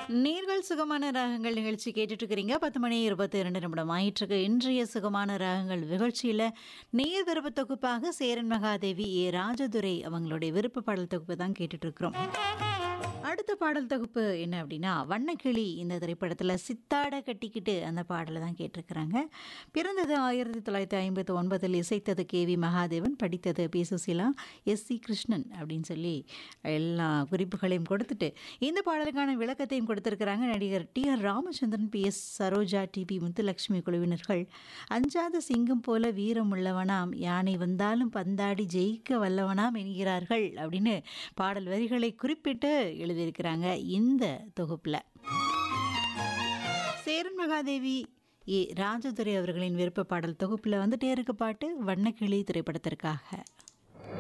நேர்கள் சுகமான ராகங்கள் நிகழ்ச்சி கேட்டுட்டு இருக்கிறீங்க பத்து மணி இருபத்தி இரண்டு நிமிடம் ஆயிட்டிருக்கு இன்றைய சுகமான ராகங்கள் நிகழ்ச்சியில் நேர் விருப்ப தொகுப்பாக சேரன் மகாதேவி ஏ ராஜதுரை அவங்களுடைய விருப்ப பாடல் தொகுப்பு தான் கேட்டுட்டு இருக்கிறோம் அடுத்த பாடல் தொகுப்பு என்ன அப்படின்னா வண்ணக்கிளி இந்த திரைப்படத்தில் சித்தாட கட்டிக்கிட்டு அந்த பாடலை தான் கேட்டிருக்கிறாங்க பிறந்தது ஆயிரத்தி தொள்ளாயிரத்தி ஐம்பத்தி ஒன்பதில் இசைத்தது கே வி மகாதேவன் படித்தது P Susheela S C Krishnan அப்படின்னு சொல்லி எல்லா குறிப்புகளையும் கொடுத்துட்டு இந்த பாடலுக்கான விளக்கத்தையும் கொடுத்திருக்கிறாங்க நடிகர் T R Ramachandran P S Saroja T P Muthulakshmi குழுவினர்கள் அஞ்சாத சிங்கம் போல வீரம் உள்ளவனாம் யானை வந்தாலும் பந்தாடி ஜெயிக்க வல்லவனாம் என்கிறார்கள் அப்படின்னு பாடல் வரிகளை குறிப்பிட்டு எழுதியிருக்கிறாங்க இந்த தொகுப்பில் சேரன் மகாதேவி ஏ ராஜதுரை அவர்களின் விருப்ப பாடல் தொகுப்பில் வந்துட்டே இருக்க பாட்டு வண்ணக்கிளி திரைப்படத்திற்காக